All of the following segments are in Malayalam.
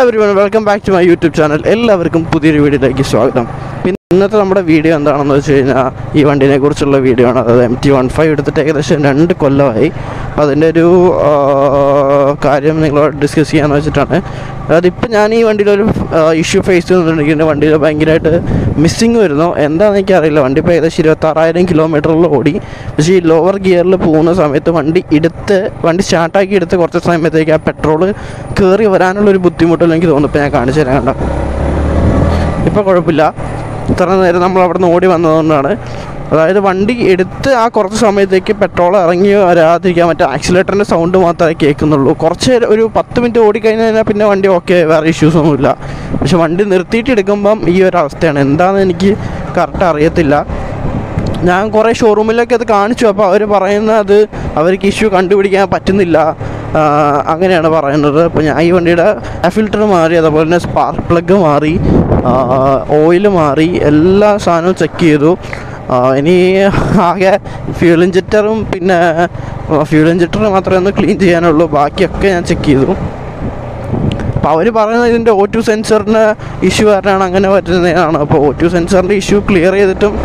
Every welcome back to my YouTube channel എല്ലാവർക്കും പുതിയൊരു വീഡിയോയിലേക്ക് സ്വാഗതം പിന്നെ ഇന്നത്തെ നമ്മുടെ വീഡിയോ എന്താണെന്ന് വെച്ച് കഴിഞ്ഞാൽ ഈ വണ്ടിനെ കുറിച്ചുള്ള വീഡിയോ ആണ് അതായത് എം ടി വൺ ഫൈവ് എടുത്തിട്ട് ഏകദേശം രണ്ട് കൊല്ലമായി അപ്പോൾ അതിൻ്റെ ഒരു ആ, കാര്യം നിങ്ങളോട് ഡിസ്കസ് ചെയ്യാന്ന് വെച്ചിട്ടാണ് അതായത് ഇപ്പം ഞാൻ ഈ വണ്ടിയിലൊരു ഇഷ്യൂ ഫേസ് ചെയ്യുന്നുണ്ടെങ്കിൽ എൻ്റെ വണ്ടിയിൽ ഭയങ്കരമായിട്ട് മിസ്സിങ് വരുന്നു എന്താണെന്ന് എനിക്കറിയില്ല വണ്ടി ഇപ്പോൾ ഏകദേശം ഇരുപത്താറായിരം കിലോമീറ്ററിൽ ഓടി പക്ഷേ ഈ ലോവർ ഗിയറിൽ പോകുന്ന സമയത്ത് വണ്ടി എടുത്ത് വണ്ടി സ്റ്റാർട്ടാക്കി എടുത്ത് കുറച്ച് സമയത്തേക്ക് ആ പെട്രോൾ കയറി വരാനുള്ളൊരു ബുദ്ധിമുട്ടല്ല എനിക്ക് തോന്നുന്നു ഇപ്പോൾ ഞാൻ കാണിച്ചു തരാം കണ്ടോ ഇപ്പോൾ കുഴപ്പമില്ല ഇത്ര നേരം നമ്മൾ അവിടെ നിന്ന് ഓടി വന്നതുകൊണ്ടാണ് അതായത് വണ്ടി എടുത്ത് ആ കുറച്ച് സമയത്തേക്ക് പെട്രോൾ ഇറങ്ങി വരാതിരിക്കാൻ മറ്റേ ആക്സിലേറ്ററിൻ്റെ സൗണ്ട് മാത്രമേ കേൾക്കുന്നുള്ളൂ കുറച്ച് നേരം ഒരു പത്ത് മിനിറ്റ് ഓടിക്കഴിഞ്ഞാൽ പിന്നെ വണ്ടി ഓക്കെ വേറെ ഇഷ്യൂസ് ഒന്നുമില്ല പക്ഷെ വണ്ടി നിർത്തിയിട്ട് എടുക്കുമ്പം ഈ ഒരു അവസ്ഥയാണ് എന്താണെന്ന് എനിക്ക് കറക്റ്റ് അറിയത്തില്ല ഞാൻ കുറേ ഷോറൂമിലൊക്കെ അത് കാണിച്ചു അപ്പോൾ അവർ പറയുന്നത് അത് അവർക്ക് ഇഷ്യൂ കണ്ടുപിടിക്കാൻ പറ്റുന്നില്ല ആ, അങ്ങനെയാണ് പറയുന്നത് അപ്പോൾ ഞാൻ ഈ വണ്ടിയുടെ ഫിൽറ്റർ മാറി അതുപോലെ തന്നെ സ്പാർക്ക് പ്ലഗ് മാറി ഓയിൽ മാറി എല്ലാ സാധനവും ചെക്ക് ചെയ്തു ആ, ഇനി ആകെ ഫ്യൂൽ ഇഞ്ചക്ടറും പിന്നെ ഫ്യൂൽ ഇഞ്ചക്ടർ മാത്രമേ ഒന്ന് ക്ലീൻ ചെയ്യാനുള്ളൂ ബാക്കിയൊക്കെ ഞാൻ ചെക്ക് ചെയ്തു അപ്പോൾ അവർ പറയുന്നത് ഇതിൻ്റെ ഒ ടു സെൻസറിൻ്റെ ഇഷ്യൂ കാരണമാണ് അങ്ങനെ പറ്റുന്നതാണ് അപ്പോൾ ഒ ടു സെൻസറിൻ്റെ ഇഷ്യൂ ക്ലിയർ ചെയ്തിട്ടും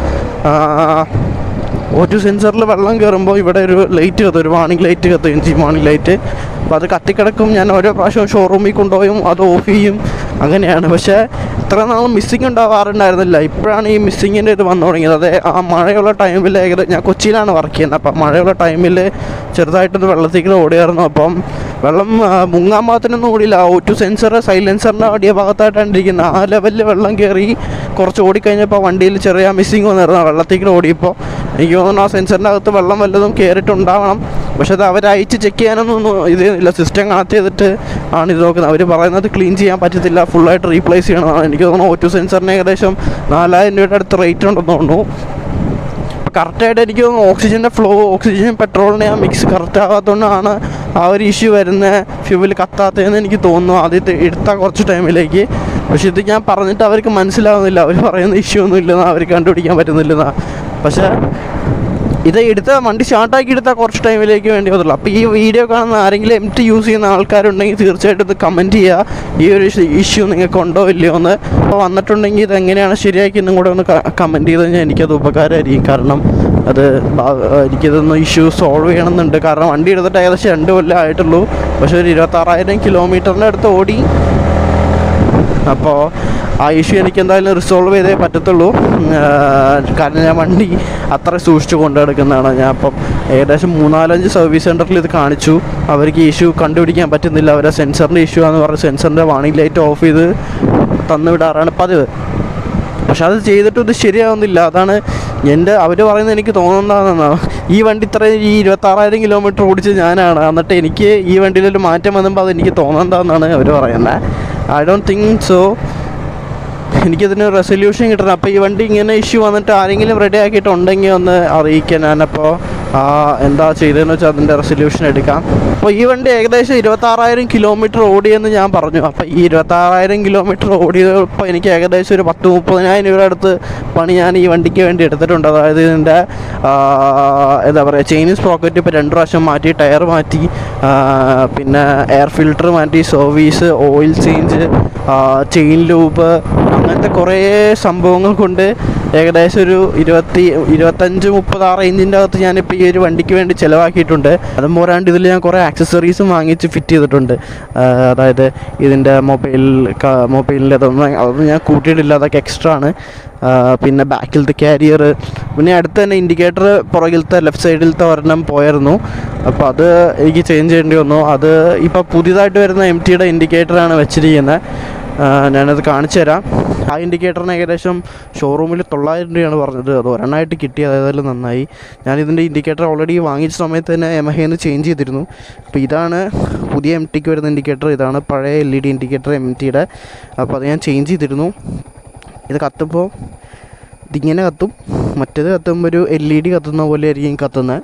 ഒ ടു സെൻസറിൽ വെള്ളം കയറുമ്പോൾ ഇവിടെ ഒരു ലൈറ്റ് കത്തും ഒരു വാണിംഗ് ലൈറ്റ് കത്തും എഞ്ചിൻ വാണിംഗ് ലൈറ്റ് അപ്പോൾ അത് കത്തിക്കിടക്കും ഞാൻ ഓരോ പ്രാവശ്യം ഷോറൂമിൽ കൊണ്ടുപോയും അത് ഓഫ് ചെയ്യും അങ്ങനെയാണ് പക്ഷേ ഇത്ര നാൾ മിസ്സിങ് ഉണ്ടാവാറുണ്ടായിരുന്നില്ല ഇപ്പോഴാണ് ഈ മിസ്സിങ്ങിൻ്റെ ഇത് വന്നു തുടങ്ങിയത് അതെ ആ മഴയുള്ള ടൈമിൽ ഏകദേശം ഞാൻ കൊച്ചിയിലാണ് വർക്ക് ചെയ്യുന്നത് അപ്പം മഴയുള്ള ടൈമിൽ ചെറുതായിട്ടൊന്ന് വെള്ളത്തേക്ക് ഓടിയായിരുന്നു അപ്പം വെള്ളം ആ, മുങ്ങാൻ ഭാഗത്തിനൊന്നും ഓടിയില്ല ഒ ടു സെൻസർ സൈലൻസറിൻ്റെ അടിയ ഭാഗത്തായിട്ടാണ് ഇരിക്കുന്നത് ആ ലെവലിൽ വെള്ളം കയറി കുറച്ച് ഓടിക്കഴിഞ്ഞപ്പോൾ വണ്ടിയിൽ ചെറിയ മിസ്സിങ് വന്നിരുന്നു വെള്ളത്തേക്ക് ഓടിയപ്പോൾ എനിക്ക് തോന്നുന്നു ആ സെൻസറിൻ്റെ അകത്ത് വെള്ളം വല്ലതും കയറിയിട്ടുണ്ടാവണം പക്ഷെ അത് അവർ അയച്ച് ചെക്ക് ചെയ്യാനൊന്നും ഇത് ഇല്ല സിസ്റ്റം കണക്ട് ചെയ്തിട്ട് ആണ് ഇത് നോക്കുന്നത് അവർ പറയുന്നത് ക്ലീൻ ചെയ്യാൻ പറ്റത്തില്ല ഫുള്ളായിട്ട് റീപ്ലേസ് ചെയ്യണമെന്നാണ് എനിക്ക് തോന്നുന്നു ഒ ടു സെൻസറിന് ഏകദേശം നാലായിരം രൂപയുടെ അടുത്ത് റേറ്റ് ഉണ്ടെന്ന് തോന്നുന്നു കറക്റ്റായിട്ട് എനിക്ക് തോന്നുന്നു ഓക്സിജൻ്റെ ഫ്ലോ ഓക്സിജൻ പെട്രോളിൻ്റെ ആ മിക്സ് കറക്റ്റ് ആകാത്തതുകൊണ്ടാണ് ആ ഒരു ഇഷ്യൂ വരുന്ന ഫ്യൂവൽ കത്താത്തതെന്ന് എനിക്ക് തോന്നുന്നു ആദ്യത്തെ എടുത്ത കുറച്ച് ടൈമിലേക്ക് പക്ഷെ ഇത് ഞാൻ പറഞ്ഞിട്ട് അവർക്ക് മനസ്സിലാവുന്നില്ല അവർ പറയുന്ന ഇഷ്യൂ ഒന്നും ഇല്ലെന്ന് അവർക്ക് കണ്ടുപിടിക്കാൻ പറ്റുന്നില്ലെന്നാ പക്ഷേ ഇത് എടുത്ത വണ്ടി സ്റ്റാർട്ടാക്കി എടുത്താൽ കുറച്ച് ടൈമിലേക്ക് വേണ്ടി വന്നുള്ളൂ അപ്പോൾ ഈ വീഡിയോ കാണുന്ന ആരെങ്കിലും എം ടി യൂസ് ചെയ്യുന്ന ആൾക്കാരുണ്ടെങ്കിൽ തീർച്ചയായിട്ടും ഇത് കമൻറ്റ് ചെയ്യുക ഈ ഒരു ഇഷ്യൂ നിങ്ങൾക്ക് ഉണ്ടോ ഇല്ലയോ എന്ന് അപ്പോൾ വന്നിട്ടുണ്ടെങ്കിൽ ഇത് എങ്ങനെയാണ് ശരിയാക്കിയെന്നും കൂടെ ഒന്ന് കമൻറ്റ് ചെയ്ത് കഴിഞ്ഞാൽ എനിക്കത് ഉപകാരമായിരിക്കും കാരണം അത് ബാ- എനിക്കിതൊന്ന് ഇഷ്യൂ സോൾവ് ചെയ്യണമെന്നുണ്ട് കാരണം വണ്ടി എടുത്തിട്ട് ഏകദേശം രണ്ട് കൊല്ലം ആയിട്ടുള്ളൂ പക്ഷേ ഒരു ഇരുപത്താറായിരം കിലോമീറ്ററിൻ്റെ അടുത്ത് ഓടി അപ്പോൾ ആ ഇഷ്യൂ എനിക്ക് എന്തായാലും റിസോൾവ് ചെയ്തേ പറ്റത്തുള്ളൂ ആ, കാരണം ഞാൻ വണ്ടി അത്ര സൂക്ഷിച്ചു കൊണ്ടു നടക്കുന്നതാണ് ഞാൻ അപ്പം ഏകദേശം മൂന്നാലഞ്ച് സർവീസ് സെൻറ്ററിൽ ഇത് കാണിച്ചു അവർക്ക് ഇഷ്യൂ കണ്ടുപിടിക്കാൻ പറ്റുന്നില്ല അവരെ സെൻസറിൻ്റെ ഇഷ്യൂ ആണെന്ന് പറഞ്ഞ് സെൻസറിൻ്റെ വാണിംഗ് ലൈറ്റ് ഓഫ് ചെയ്ത് തന്നു വിടാറാണ് പതിവ് പക്ഷെ അത് ചെയ്തിട്ടും ഇത് ശരിയാവുന്നില്ല അതാണ് എൻ്റെ അവർ പറയുന്നത് എനിക്ക് തോന്നുന്നതാണ് ഈ വണ്ടി ഇത്ര ഈ ഇരുപത്താറായിരം കിലോമീറ്റർ ഓടിച്ച് ഞാനാണ് എന്നിട്ട് എനിക്ക് ഈ വണ്ടിയിലൊരു മാറ്റം വന്നപ്പോൾ അത് എനിക്ക് തോന്നണ്ടെന്നാണ് അവർ പറയുന്നത് ഐ ഡോണ്ട് തിങ്ക് സോ എനിക്കതിന് റെസൊല്യൂഷൻ കിട്ടണം അപ്പോൾ ഈ വണ്ടി ഇങ്ങനെ ഇഷ്യൂ വന്നിട്ട് ആരെങ്കിലും റെഡി ആക്കിയിട്ടുണ്ടെങ്കിൽ ഒന്ന് അറിയിക്കാൻ ഞാനപ്പോൾ ആ, എന്താ ചെയ്തതെന്ന് വെച്ചാൽ അതിൻ്റെ റെസൊല്യൂഷൻ എടുക്കാം അപ്പോൾ ഈ വണ്ടി ഏകദേശം ഇരുപത്താറായിരം കിലോമീറ്റർ ഓടിയെന്ന് ഞാൻ പറഞ്ഞു അപ്പോൾ ഈ ഇരുപത്താറായിരം കിലോമീറ്റർ ഓടിയപ്പോൾ എനിക്ക് ഏകദേശം ഒരു പത്ത് മുപ്പതിനായിരം രൂപയുടെ അടുത്ത് പണി ഞാൻ ഈ വണ്ടിക്ക് വേണ്ടി എടുത്തിട്ടുണ്ട് അതായത് ഇതിൻ്റെ ആ, എന്താ പറയുക ചെയിനീസ് പ്രോക്കറ്റ് ഇപ്പോൾ രണ്ട് പ്രാവശ്യം മാറ്റി ടയർ മാറ്റി ആ, പിന്നെ എയർ ഫിൽറ്റർ മാറ്റി service oil change chain lube അങ്ങനത്തെ കുറേ സംഭവങ്ങൾ കൊണ്ട് ഏകദേശം ഒരു ഇരുപത്തി ഇരുപത്തഞ്ച് മുപ്പത് ആ റേഞ്ചിൻ്റെ അകത്ത് ഞാനിപ്പോൾ ഈ ഒരു വണ്ടിക്ക് വേണ്ടി ചിലവാക്കിയിട്ടുണ്ട് അതും പോരാണ്ട് ഇതിൽ ഞാൻ കുറേ ആക്സസറീസും വാങ്ങിച്ച് ഫിറ്റ് ചെയ്തിട്ടുണ്ട് ആ, അതായത് ഇതിൻ്റെ മൊബൈൽ മൊബൈലിൻ്റെ അതൊന്നും അതൊന്നും ഞാൻ കൂട്ടിയിട്ടില്ല അതൊക്കെ എക്സ്ട്രാ ആണ് ആ, പിന്നെ ബാക്കിലത്തെ ക്യാരിയർ പിന്നെ അടുത്ത് തന്നെ ഇൻഡിക്കേറ്റർ പുറകിലത്തെ ലെഫ്റ്റ് സൈഡിലത്തെ ഒരെണ്ണം പോയായിരുന്നു അപ്പോൾ അത് എനിക്ക് ചേഞ്ച് ചെയ്യേണ്ടി വന്നു അത് ഇപ്പോൾ പുതിയതായിട്ട് വരുന്ന എം ടിയുടെ ഇൻഡിക്കേറ്ററാണ് വെച്ചിരിക്കുന്നത് ആ, ഞാനത് കാണിച്ചു തരാം ആ ഇൻഡിക്കേറ്ററിന് ഏകദേശം ഷോറൂമിൽ തൊള്ളായിരം രൂപയാണ് പറഞ്ഞത് അത് ഒരെണ്ണമായിട്ട് കിട്ടി അതായത് നന്നായി ഞാനിതിൻ്റെ ഇൻഡിക്കേറ്റർ ഓൾറെഡി വാങ്ങിച്ച സമയത്ത് തന്നെ എമഹേന്ന് ചേഞ്ച് ചെയ്തിരുന്നു അപ്പോൾ ഇതാണ് പുതിയ എം ടിക്ക് വരുന്ന ഇൻഡിക്കേറ്റർ ഇതാണ് പഴയ L E D indicator M ടിയുടെ അപ്പോൾ അത് ഞാൻ ചേഞ്ച് ചെയ്തിരുന്നു ഇത് കത്തുമ്പോൾ ഇതിങ്ങനെ കത്തും മറ്റേത് കത്തുമ്പോൾ ഒരു എൽ ഇ ഡി കത്തുന്ന പോലെ ആയിരിക്കും കത്തുന്നത്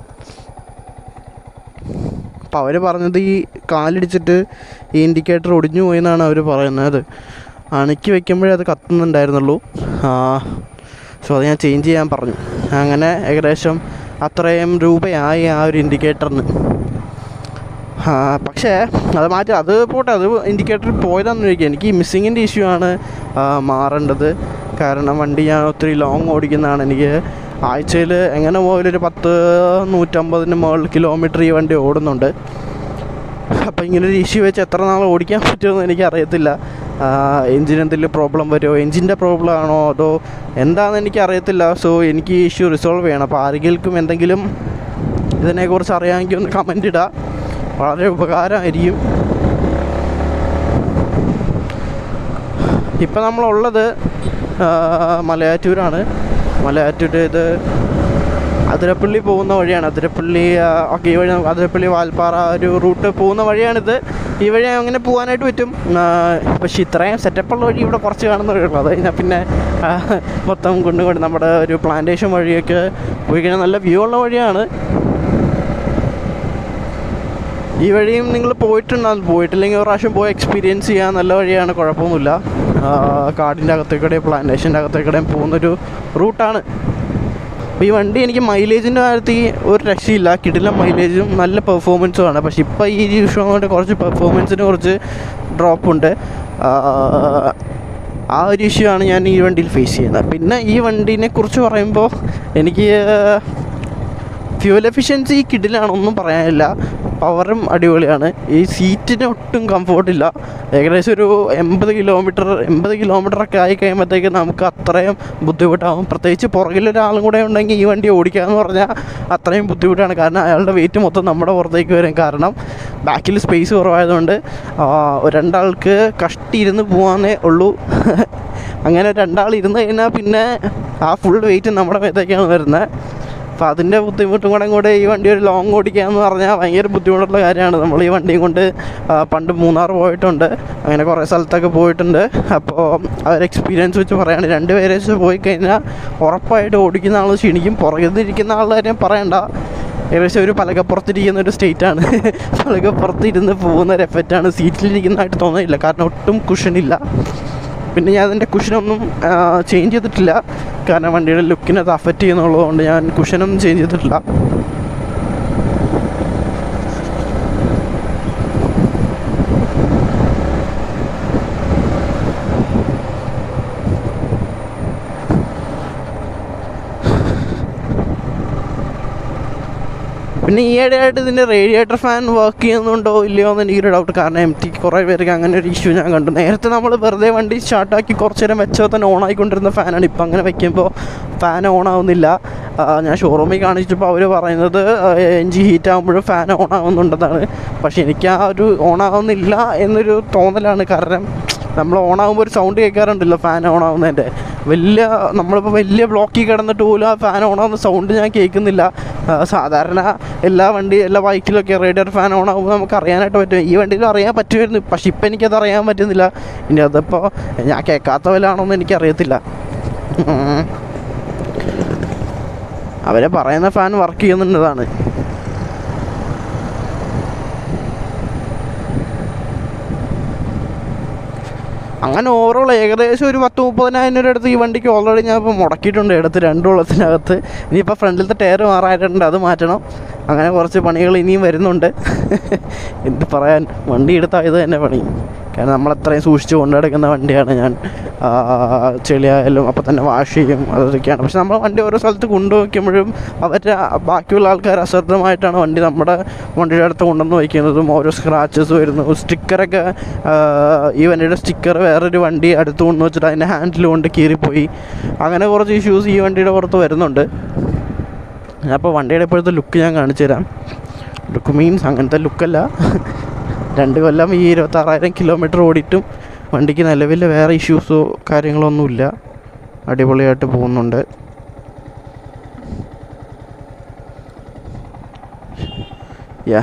അപ്പോൾ അവർ പറഞ്ഞത് ഈ കാലിടിച്ചിട്ട് ഈ ഇൻഡിക്കേറ്റർ ഒടിഞ്ഞു പോയെന്നാണ് അവർ പറയുന്നത് അണുക്കി വെക്കുമ്പോഴേ അത് കത്തുന്നുണ്ടായിരുന്നുള്ളൂ സോ അത് ഞാൻ ചേഞ്ച് ചെയ്യാൻ പറഞ്ഞു അങ്ങനെ ഏകദേശം അത്രയും രൂപയായി ആ ഒരു ഇൻഡിക്കേറ്ററിന് ആ, പക്ഷേ അത് മാറ്റി അത് പോട്ടെ അത് ഇൻഡിക്കേറ്റർ പോയതാന്ന് ചോദിക്കുക എനിക്ക് ഈ മിസ്സിങ്ങിൻ്റെ ഇഷ്യൂ ആണ് ആ, മാറേണ്ടത് കാരണം വണ്ടി ഞാൻ ഒത്തിരി ലോങ് ഓടിക്കുന്നതാണ് എനിക്ക് ആഴ്ചയിൽ എങ്ങനെ പോയാലും ഒരു പത്ത് നൂറ്റമ്പതിന് മുകളിൽ കിലോമീറ്റർ ഈ വണ്ടി ഓടുന്നുണ്ട് അപ്പോൾ ഇങ്ങനൊരു ഇഷ്യൂ വെച്ച് എത്ര നാൾ ഓടിക്കാൻ പറ്റുമെന്ന് എനിക്കറിയത്തില്ല എൻജിൻ എന്തെങ്കിലും പ്രോബ്ലം വരുമോ എൻജിൻ്റെ പ്രോബ്ലം ആണോ അതോ എന്താണെന്ന് എനിക്കറിയത്തില്ല സോ എനിക്ക് ഈ ഇഷ്യൂ റിസോൾവ് ചെയ്യണം അപ്പോൾ ആരെങ്കിലും എന്തെങ്കിലും ഇതിനെക്കുറിച്ച് അറിയാമെങ്കിൽ ഒന്ന് കമൻ്റ് ഇടുക വളരെ ഉപകാരമായിരിക്കും ഇപ്പം നമ്മളുള്ളത് ആ, മലയാറ്റൂരാണ് മലയാറ്റൂർ ഇത് അതിരപ്പള്ളി പോകുന്ന വഴിയാണ് അതിരപ്പള്ളി ആ, ഒക്കെ ഈ വഴി നമുക്ക് അതിരപ്പള്ളി വാൽപ്പാറ ഒരു റൂട്ട് പോകുന്ന വഴിയാണിത് ഈ വഴി അങ്ങനെ പോകാനായിട്ട് പറ്റും ആ, പക്ഷേ ഇത്രയും സെറ്റപ്പുള്ള വഴി ഇവിടെ കുറച്ച് കാണുന്ന വഴിയുള്ളൂ അത് കഴിഞ്ഞാൽ പിന്നെ ആ, മൊത്തം കൊണ്ടുകൊണ്ട് നമ്മുടെ ഒരു പ്ലാന്റേഷൻ വഴിയൊക്കെ പോയി കഴിഞ്ഞാൽ നല്ല വ്യൂ ഉള്ള വഴിയാണ് ഈ വഴിയും നിങ്ങൾ പോയിട്ടുണ്ടാകും പോയിട്ടില്ലെങ്കിൽ ഒരു പ്രാവശ്യം പോയി എക്സ്പീരിയൻസ് ചെയ്യാൻ നല്ല വഴിയാണ് കുഴപ്പമൊന്നുമില്ല ആ, കാടിൻ്റെ അകത്തേക്കൂടെയും പ്ലാന്റേഷൻ്റെ അകത്തേക്കൂടെയും പോകുന്നൊരു റൂട്ടാണ് അപ്പോൾ ഈ വണ്ടി എനിക്ക് മൈലേജിൻ്റെ കാര്യത്തിൽ ഒരു രക്ഷയില്ല കിടില മൈലേജും നല്ല പെർഫോമൻസും ആണ് പക്ഷെ ഇപ്പോൾ ഈ ഇഷ്യൂ കൊണ്ട് കുറച്ച് പെർഫോമൻസിന് കുറച്ച് ഡ്രോപ്പ് ഉണ്ട് ആ, ആ ഒരു ഇഷ്യൂ ആണ് ഞാൻ ഈ വണ്ടിയിൽ ഫേസ് ചെയ്യുന്നത് പിന്നെ ഈ വണ്ടീനെ കുറിച്ച് പറയുമ്പോൾ എനിക്ക് ഫ്യൂൽ എഫിഷ്യൻസി കിടിലാണ് ഒന്നും പറയാനില്ല പവറും അടിപൊളിയാണ് ഈ സീറ്റിന് ഒട്ടും കംഫോർട്ടില്ല ഏകദേശം ഒരു എൺപത് കിലോമീറ്റർ എൺപത് കിലോമീറ്റർ ഒക്കെ ആയി കഴിയുമ്പോഴത്തേക്ക് നമുക്ക് അത്രയും ബുദ്ധിമുട്ടാവും പ്രത്യേകിച്ച് പുറകിലൊരാളും കൂടെ ഉണ്ടെങ്കിൽ ഈ വണ്ടി ഓടിക്കുക എന്ന് പറഞ്ഞാൽ അത്രയും ബുദ്ധിമുട്ടാണ് കാരണം അയാളുടെ വെയിറ്റ് മൊത്തം നമ്മുടെ പുറത്തേക്ക് വരും കാരണം ബാക്കിൽ സ്പേസ് കുറവായതുകൊണ്ട് ആ, രണ്ടാൾക്ക് കഷ്ടിയിരുന്ന് പോകാനേ ഉള്ളൂ അങ്ങനെ രണ്ടാൾ ഇരുന്ന് കഴിഞ്ഞാൽ പിന്നെ ആ ഫുൾ വെയിറ്റ് നമ്മുടെ മേത്തേക്കാണ് വരുന്നത് അപ്പോൾ അതിൻ്റെ ബുദ്ധിമുട്ടും കൂടെ കൂടെ ഈ വണ്ടി ഒരു ലോങ് ഓടിക്കുക എന്ന് പറഞ്ഞാൽ ഭയങ്കര ബുദ്ധിമുട്ടുള്ള കാര്യമാണ് നമ്മൾ ഈ വണ്ടിയും കൊണ്ട് ആ, പണ്ട് മൂന്നാർ പോയിട്ടുണ്ട് അങ്ങനെ കുറേ സ്ഥലത്തൊക്കെ പോയിട്ടുണ്ട് അപ്പോൾ ആ ഒരു എക്സ്പീരിയൻസ് വെച്ച് പറയുകയാണ് രണ്ട് പേരെ വെച്ച് പോയി കഴിഞ്ഞാൽ ഉറപ്പായിട്ട് ഓടിക്കുന്ന ആൾ ക്ഷീണിക്കും പുറകിൽ നിന്നിരിക്കുന്ന ആളുടെ കാര്യം പറയണ്ട ഏകദേശം ഒരു പലകപ്പുറത്തിരിക്കുന്ന ഒരു സ്റ്റേറ്റാണ് പലകപ്പുറത്തിരുന്ന് പോകുന്ന ഒരു എഫക്റ്റാണ് സീറ്റിലിരിക്കുന്നതായിട്ട് തോന്നുന്നില്ല കാരണം ഒട്ടും കുഷനില്ല പിന്നെ ഞാൻ അതിൻ്റെ കുഷനൊന്നും ചേഞ്ച് ചെയ്തിട്ടില്ല കാരണം വണ്ടിയുടെ ലുക്കിനെ അത് അഫക്റ്റ് ചെയ്യുന്നുള്ളത് കൊണ്ട് ഞാൻ കുഷനൊന്നും ചേഞ്ച് ചെയ്തിട്ടില്ല പിന്നെ ഈയിടെയായിട്ട് ഇതിൻ്റെ റേഡിയേറ്റർ ഫാൻ വർക്ക് ചെയ്യുന്നുണ്ടോ ഇല്ലയോ എന്ന് എനിക്കൊരു ഡൗട്ട് കാരണം എം ടി കുറേ പേർക്ക് അങ്ങനെ ഒരു ഇഷ്യൂ ഞാൻ കണ്ടു നേരത്തെ നമ്മൾ വെറുതെ വണ്ടി സ്റ്റാർട്ടാക്കി കുറച്ച് നേരം വെച്ചാൽ തന്നെ ഓൺ ആയിക്കൊണ്ടിരുന്ന ഫാനാണ് ഇപ്പം അങ്ങനെ വെക്കുമ്പോൾ ഫാൻ ഓൺ ആവുന്നില്ല ആ, ഞാൻ ഷോറൂമിൽ കാണിച്ചപ്പോൾ അവർ പറയുന്നത് എൻജി ഹീറ്റ് ആകുമ്പോഴും ഫാൻ ഓൺ ആവുന്നുണ്ടെന്നാണ് പക്ഷേ എനിക്ക് ആ ഒരു ഓൺ ആവുന്നില്ല എന്നൊരു തോന്നലാണ് കാരണം നമ്മൾ ഓൺ ആകുമ്പോൾ ഒരു സൗണ്ട് കേൾക്കാറുണ്ടല്ലോ ഫാൻ ഓൺ ആവുന്നതിൻ്റെ വലിയ നമ്മളിപ്പോൾ വലിയ ബ്ലോക്കിൽ കിടന്നിട്ട് പോലും ആ ഫാൻ ഓൺ ആവുന്ന സൗണ്ട് ഞാൻ കേൾക്കുന്നില്ല ആ, സാധാരണ എല്ലാ വണ്ടി എല്ലാ ബൈക്കിലൊക്കെ റേഡിയർ ഫാൻ ഓൺ ആകുമ്പോൾ നമുക്ക് അറിയാനായിട്ട് പറ്റും ഈ വണ്ടിയിലും അറിയാൻ പറ്റുമായിരുന്നു പക്ഷെ ഇപ്പം എനിക്കത് അറിയാൻ പറ്റുന്നില്ല ഇനി അതിപ്പോൾ ഞാൻ കേൾക്കാത്ത വല്ലാണോന്ന് എനിക്കറിയത്തില്ല ഉം. അവരെ പറയുന്ന ഫാൻ വർക്ക് ചെയ്യുന്നുണ്ടതാണ് അങ്ങനെ ഓവറോൾ ഏകദേശം ഒരു പത്ത് മുപ്പതിനായിരം രൂപ അടുത്ത് ഈ വണ്ടിക്ക് ഓൾറെഡി ഞാൻ ഇപ്പോൾ മുടക്കിയിട്ടുണ്ട് എടുത്ത് രണ്ട് കൊള്ളത്തിനകത്ത് ഇനിയിപ്പോൾ ഫ്രണ്ടിലത്തെ ടയർ മാറായിട്ടുണ്ട് അത് മാറ്റണം അങ്ങനെ കുറച്ച് പണികൾ ഇനിയും വരുന്നുണ്ട് എന്ത് പറയാൻ വണ്ടി എടുത്താൽ ഇത് തന്നെ പണി കാരണം നമ്മൾ അത്രയും സൂക്ഷിച്ച് കൊണ്ടുനടക്കുന്ന വണ്ടിയാണ് ഞാൻ ആ, ചെളിയായാലും അപ്പോൾ തന്നെ വാഷ് ചെയ്യും അതൊക്കെയാണ് പക്ഷെ നമ്മൾ വണ്ടി ഓരോ സ്ഥലത്ത് കൊണ്ടുവയ്ക്കുമ്പോഴും അവരുടെ ബാക്കിയുള്ള ആൾക്കാർ അശ്രദ്ധമായിട്ടാണ് വണ്ടി നമ്മുടെ വണ്ടിയുടെ അടുത്ത് കൊണ്ടുവന്ന് വയ്ക്കുന്നതും ഓരോ സ്ക്രാച്ചസ് വരുന്നു സ്റ്റിക്കറൊക്കെ ഈ വണ്ടിയുടെ സ്റ്റിക്കർ വേറൊരു വണ്ടി അടുത്ത് കൊണ്ടു വെച്ചിട്ട് അതിൻ്റെ ഹാൻഡിൽ കൊണ്ട് കീറിപ്പോയി അങ്ങനെ കുറച്ച് ഇഷ്യൂസ് ഈ വണ്ടിയുടെ പുറത്ത് വരുന്നുണ്ട് അപ്പോൾ വണ്ടിയുടെ ഇപ്പോഴത്തെ ലുക്ക് ഞാൻ കാണിച്ചു തരാം ലുക്ക് മീൻസ് അങ്ങനത്തെ ലുക്കല്ല രണ്ട് കൊല്ലം ഈ ഇരുപത്താറായിരം കിലോമീറ്റർ ഓടിയിട്ടും വണ്ടിക്ക് നിലവിൽ വേറെ ഇഷ്യൂസോ കാര്യങ്ങളോ ഒന്നുമില്ല അടിപൊളിയായിട്ട് പോകുന്നുണ്ട് യാ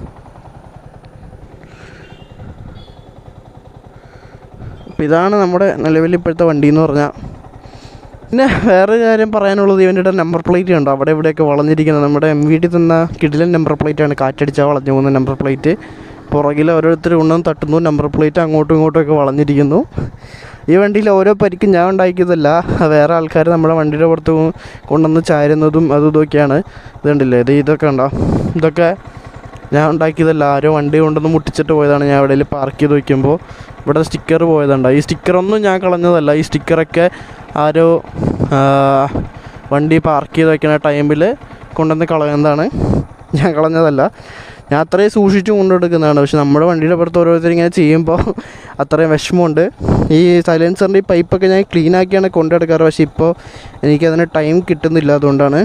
അപ്പം ഇതാണ് നമ്മുടെ നിലവിൽ ഇപ്പോഴത്തെ വണ്ടി എന്ന് പറഞ്ഞാൽ പിന്നെ വേറൊരു കാര്യം പറയാനുള്ളത് ഇവൻ്റെ നമ്പർ പ്ലേറ്റ് ഉണ്ട് അവിടെ ഇവിടെയൊക്കെ വളഞ്ഞിരിക്കുന്നത് നമ്മുടെ എം വി ഡി തന്ന കിടിലൻ നമ്പർ പ്ലേറ്റ് ആണ് കാറ്റടിച്ചാൽ വളഞ്ഞു പോകുന്ന നമ്പർ പ്ലേറ്റ് പുറകിൽ ഓരോരുത്തർ കൊണ്ടുവന്ന് തട്ടുന്നു നമ്പർ പ്ലേറ്റ് അങ്ങോട്ടും ഇങ്ങോട്ടും ഒക്കെ വളഞ്ഞിരിക്കുന്നു ഈ വണ്ടിയിൽ ഓരോ പരിക്കും ഞാൻ ഉണ്ടാക്കിയതല്ല വേറെ ആൾക്കാർ നമ്മുടെ വണ്ടിയുടെ പുറത്ത് കൊണ്ടുവന്ന് ചാരുന്നതും അതും ഇതൊക്കെയാണ് ഇതുണ്ടല്ലേ ഇത് ഇതൊക്കെ ഉണ്ടോ ഇതൊക്കെ ഞാൻ ഉണ്ടാക്കിയതല്ല ആരോ വണ്ടി കൊണ്ടൊന്ന് മുട്ടിച്ചിട്ട് പോയതാണ് ഞാൻ എവിടെയെങ്കിലും പാർക്ക് ചെയ്ത് വയ്ക്കുമ്പോൾ ഇവിടെ സ്റ്റിക്കർ പോയതുണ്ട് ഈ സ്റ്റിക്കറൊന്നും ഞാൻ കളഞ്ഞതല്ല ഈ സ്റ്റിക്കറൊക്കെ ആരോ ആ, വണ്ടി പാർക്ക് ചെയ്ത് വയ്ക്കുന്ന ടൈമിൽ കൊണ്ടുവന്ന് കളയുന്നതാണ് ഞാൻ കളഞ്ഞതല്ല ഞാൻ അത്രയും സൂക്ഷിച്ച് കൊണ്ടെടുക്കുന്നതാണ് പക്ഷെ നമ്മുടെ വണ്ടിയുടെ പുറത്ത് ഓരോരുത്തർ ഇങ്ങനെ ചെയ്യുമ്പോൾ അത്രയും വിഷമമുണ്ട് ഈ സൈലൻസറിൻ്റെ ഈ പൈപ്പൊക്കെ ഞാൻ ക്ലീൻ ആക്കിയാണ് കൊണ്ടെടുക്കാറ് പക്ഷെ ഇപ്പോൾ എനിക്കതിന് ടൈം കിട്ടുന്നില്ല അതുകൊണ്ടാണ്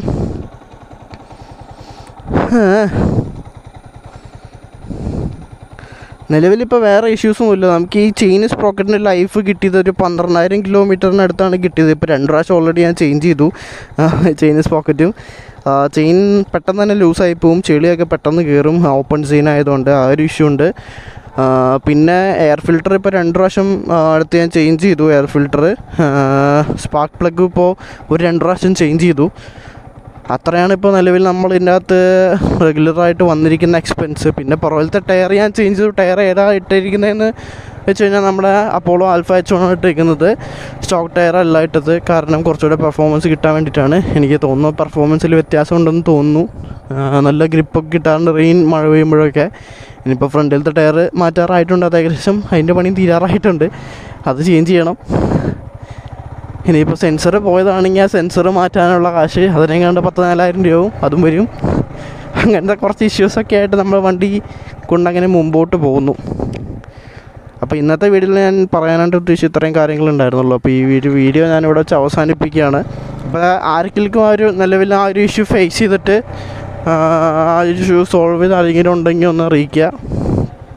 നിലവിലിപ്പോൾ വേറെ ഇഷ്യൂസും ഇല്ല നമുക്ക് ഈ ചെയിൻ സ്പ്രോക്കറ്റിൻ്റെ ലൈഫ് കിട്ടിയത് ഒരു പന്ത്രണ്ടായിരം കിലോമീറ്ററിനടുത്താണ് കിട്ടിയത് ഇപ്പോൾ രണ്ട് പ്രാവശ്യം ഓൾറെഡി ഞാൻ ചേഞ്ച് ചെയ്തു ചെയിൻ സ്പ്രോക്കറ്റും ചെയിൻ പെട്ടെന്ന് തന്നെ ലൂസായി പോവും ചെളിയൊക്കെ പെട്ടെന്ന് കയറും ഓപ്പൺ ചെയിൻ ആയതുകൊണ്ട് ആ ഒരു ഇഷ്യൂ ഉണ്ട് ആ, പിന്നെ എയർ ഫിൽട്ടർ ഇപ്പോൾ രണ്ട് പ്രാവശ്യം ആ, അടുത്ത് ഞാൻ ചേഞ്ച് ചെയ്തു എയർ ഫിൽട്ടർ സ്പാർക്ക് പ്ലഗ് ഇപ്പോൾ ഒരു രണ്ട് പ്രാവശ്യം ചേഞ്ച് ചെയ്തു അത്രയാണ് ഇപ്പോൾ നിലവിൽ നമ്മൾ ഇതിൻ്റെ അകത്ത് റെഗുലറായിട്ട് വന്നിരിക്കുന്ന എക്സ്പെൻസ് പിന്നെ പുറകിലത്തെ ടയർ ഞാൻ ചേഞ്ച് ചെയ്തു ടയർ ഏതാ ഇട്ടിരിക്കുന്നതെന്ന് വെച്ച് കഴിഞ്ഞാൽ നമ്മുടെ അപ്പോളോ ആൽഫ എച്ച് ആണ് ഇട്ടിരിക്കുന്നത് സ്റ്റോക്ക് ടയർ അല്ല ഇട്ടത് കാരണം കുറച്ചുകൂടെ പെർഫോമൻസ് കിട്ടാൻ വേണ്ടിയിട്ടാണ് എനിക്ക് തോന്നുന്നു പെർഫോമൻസിൽ വ്യത്യാസം ഉണ്ടെന്ന് തോന്നുന്നു ആ, നല്ല ഗ്രിപ്പൊക്കെ കിട്ടാറുണ്ട് റെയിൻ മഴ പെയ്യുമ്പോഴൊക്കെ ഇനിയിപ്പോൾ ഫ്രണ്ടിലത്തെ ടയർ മാറ്റാറായിട്ടുണ്ട് അത് ഏകദേശം അതിൻ്റെ പണി തീരാറായിട്ടുണ്ട് അത് ചേഞ്ച് ചെയ്യണം ഇനിയിപ്പോൾ സെൻസർ പോയതാണെങ്കിൽ ആ സെൻസർ മാറ്റാനുള്ള കാശ് അതിനെങ്ങാണ്ട് പത്ത് നാലായിരം രൂപയും അതും വരും അങ്ങനത്തെ കുറച്ച് ഇഷ്യൂസൊക്കെ ആയിട്ട് നമ്മൾ വണ്ടി കൊണ്ടങ്ങനെ മുമ്പോട്ട് പോകുന്നു അപ്പോൾ ഇന്നത്തെ വീഡിയോയിൽ ഞാൻ പറയാനായിട്ട് ഉദ്ദേശിച്ച ഇത്രയും കാര്യങ്ങളുണ്ടായിരുന്നുള്ളൂ അപ്പോൾ ഈ ഒരു വീഡിയോ ഞാൻ ഇവിടെ വെച്ച് അവസാനിപ്പിക്കുകയാണ് അപ്പോൾ ആർക്കെങ്കിലും ആ ഒരു നിലവിൽ ആ ഒരു ഇഷ്യൂ ഫേസ് ചെയ്തിട്ട് ആ ആ ഒരു ഇഷ്യൂ സോൾവ് ചെയ്ത് ആരെങ്കിലും ഉണ്ടെങ്കിൽ ഒന്ന് അറിയിക്കുക